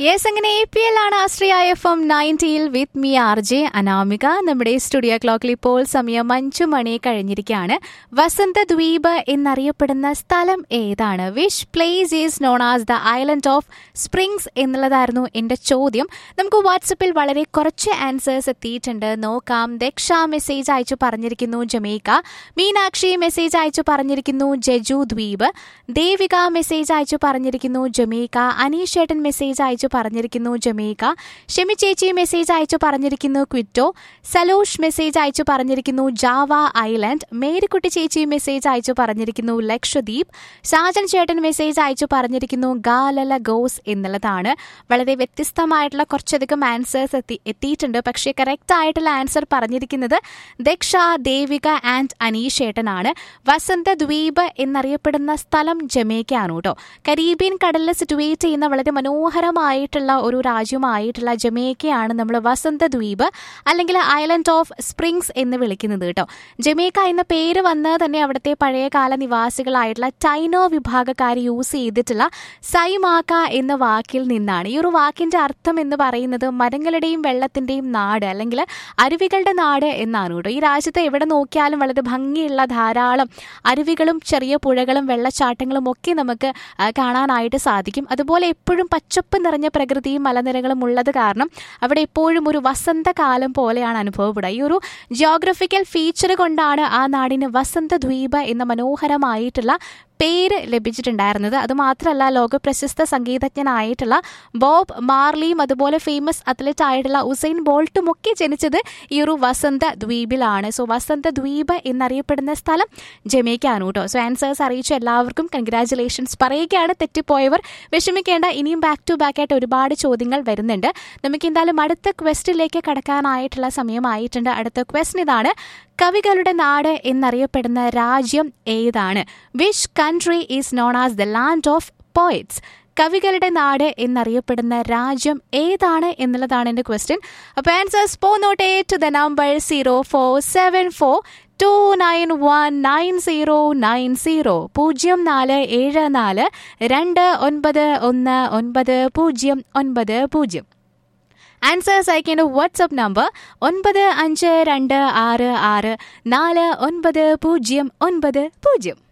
yes അങ്ങനെ A P L ആണ് Ashraya F M നയൻറ്റിയിൽ with me R J Anamika നമ്മുടെ സ്റ്റുഡിയോ ക്ലോക്കിൽ ഇപ്പോൾ സമയം അഞ്ചു മണി കഴിഞ്ഞിരിക്കുകയാണ് വസന്ത ദ്വീപ് എന്നറിയപ്പെടുന്ന സ്ഥലം ഏതാണ് which place is known as the island of springs എന്നുള്ളതായിരുന്നു എൻ്റെ ചോദ്യം നമുക്ക് വാട്സപ്പിൽ വളരെ കുറച്ച് ആൻസേഴ്സ് എത്തിയിട്ടുണ്ട് നോക്കാം ദക്ഷ മെസ്സേജ് അയച്ചു പറഞ്ഞിരിക്കുന്നു ജമൈക്ക മീനാക്ഷി മെസ്സേജ് അയച്ചു പറഞ്ഞിരിക്കുന്നു ജജു ദ്വീപ് ദേവിക മെസ്സേജ് അയച്ചു പറഞ്ഞിരിക്കുന്നു ജമൈക്ക അനീഷേട്ടൻ മെസ്സേജ് അയച്ചു പറഞ്ഞിരിക്കുന്നു ജമൈക്ക ഷെമി ചേച്ചി മെസ്സേജ് അയച്ചു പറഞ്ഞിരിക്കുന്നു ക്വിറ്റോ സലോഷ് മെസ്സേജ് അയച്ചു പറഞ്ഞിരിക്കുന്നു ജാവ ഐലൻഡ് മേരിക്കുട്ടി ചേച്ചി മെസ്സേജ് അയച്ചു പറഞ്ഞിരിക്കുന്നു ലക്ഷദ്വീപ് ഷാജൻ ചേട്ടൻ മെസ്സേജ് അയച്ചു പറഞ്ഞിരിക്കുന്നു ഗാലല ഗോസ് എന്നുള്ളതാണ് വളരെ വ്യത്യസ്തമായിട്ടുള്ള കുറച്ചധികം ആൻസേഴ്സ് എത്തി എത്തിയിട്ടുണ്ട് പക്ഷേ കറക്റ്റ് ആയിട്ടുള്ള ആൻസർ പറഞ്ഞിരിക്കുന്നത് ദക്ഷ ദേവിക ആൻഡ് അനീഷ് ഏട്ടനാണ് വസന്ത ദ്വീപ് എന്നറിയപ്പെടുന്ന സ്ഥലം ജമൈക്കയാണ് കേട്ടോ കരീബിയൻ കടലിൽ സിറ്റുവേറ്റ് ചെയ്യുന്ന വളരെ മനോഹരമായിട്ടുള്ള ഒരു രാജ്യമായിട്ടുള്ള ജമൈക്കയാണ് നമ്മൾ വസന്ത ദ്വീപ് അല്ലെങ്കിൽ ഐലൻഡ് ഓഫ് സ്പ്രിങ്സ് എന്ന് വിളിക്കുന്നത് കേട്ടോ ജമൈക്ക എന്ന പേര് വന്ന് തന്നെ അവിടുത്തെ പഴയകാല നിവാസികളായിട്ടുള്ള ടൈനോ വിഭാഗക്കാർ യൂസ് ചെയ്തിട്ടുള്ള സൈമാക്ക എന്ന വാക്കിൽ നിന്നാണ് ഈ ഒരു വാക്കിന്റെ അർത്ഥം എന്ന് പറയുന്നത് മരങ്ങളുടെയും വെള്ളത്തിന്റെയും നാട് അല്ലെങ്കിൽ അരുവികളുടെ നാട് എന്നാണ് കേട്ടോ ഈ രാജ്യത്ത് എവിടെ നോക്കിയാലും വളരെ ഭംഗിയുള്ള ധാരാളം അരുവികളും ചെറിയ പുഴകളും വെള്ളച്ചാട്ടങ്ങളും ഒക്കെ നമുക്ക് ആ, കാണാനായിട്ട് സാധിക്കും അതുപോലെ എപ്പോഴും പച്ചപ്പ് നിറഞ്ഞ പ്രകൃതിയും മലനിരകളും ഉള്ളത് കാരണം അവിടെ എപ്പോഴും ഒരു വസന്തകാലം പോലെയാണ് അനുഭവപ്പെടുക ഈ ഒരു ജിയോഗ്രഫിക്കൽ ഫീച്ചർ കൊണ്ടാണ് ആ നാടിന് വസന്ത ദ്വീപ് എന്ന മനോഹരമായിട്ടുള്ള പേര് ലഭിച്ചിട്ടുണ്ടായിരുന്നത് അതുമാത്രമല്ല ലോകപ്രശസ്ത സംഗീതജ്ഞനായിട്ടുള്ള ബോബ് മാർലിയും അതുപോലെ ഫേമസ് അത്ലറ്റ് ആയിട്ടുള്ള ഉസൈൻ ബോൾട്ടും ഒക്കെ ജനിച്ചത് ഈ ഒരു വസന്ത ദ്വീപിലാണ് സോ വസന്ത ദ്വീപ് എന്നറിയപ്പെടുന്ന സ്ഥലം ജമൈക്കാണ് കേട്ടോ സോ ആൻസേഴ്സ് അറിയിച്ച എല്ലാവർക്കും കൺഗ്രാറ്റുലേഷൻസ് പറയുകയാണ് തെറ്റിപ്പോയവർ വിഷമിക്കേണ്ട ഇനിയും ബാക്ക് ടു ബാക്ക് ആയിട്ട് ഒരുപാട് ചോദ്യങ്ങൾ വരുന്നുണ്ട് നമുക്ക് എന്തായാലും അടുത്ത ക്വസ്റ്റിലേക്ക് കടക്കാനായിട്ടുള്ള സമയമായിട്ടുണ്ട് അടുത്ത ക്വസ്റ്റൻ ഇതാണ് കവികളുടെ നാട് എന്നറിയപ്പെടുന്ന രാജ്യം ഏതാണ് which country is known as the land of poets കവികളുടെ നാട് എന്നറിയപ്പെടുന്ന രാജ്യം ഏതാണ് എന്നുള്ളതാണ് എൻ്റെ ക്വസ്റ്റ്യൻ അപ്പോൾ ആൻസേഴ്സ് പോന്നോട്ടെ to the number zero four seven four two nine one nine zero nine zero പൂജ്യം നാല് ഏഴ് നാല് രണ്ട് ഒൻപത് ഒന്ന് ഒൻപത് പൂജ്യം ഒൻപത് പൂജ്യം ആൻസേഴ്സ് അയക്കേണ്ട വാട്സപ്പ് നമ്പർ ഒൻപത് അഞ്ച് രണ്ട് ആറ് ആറ് നാല് ഒൻപത് പൂജ്യം ഒൻപത് പൂജ്യം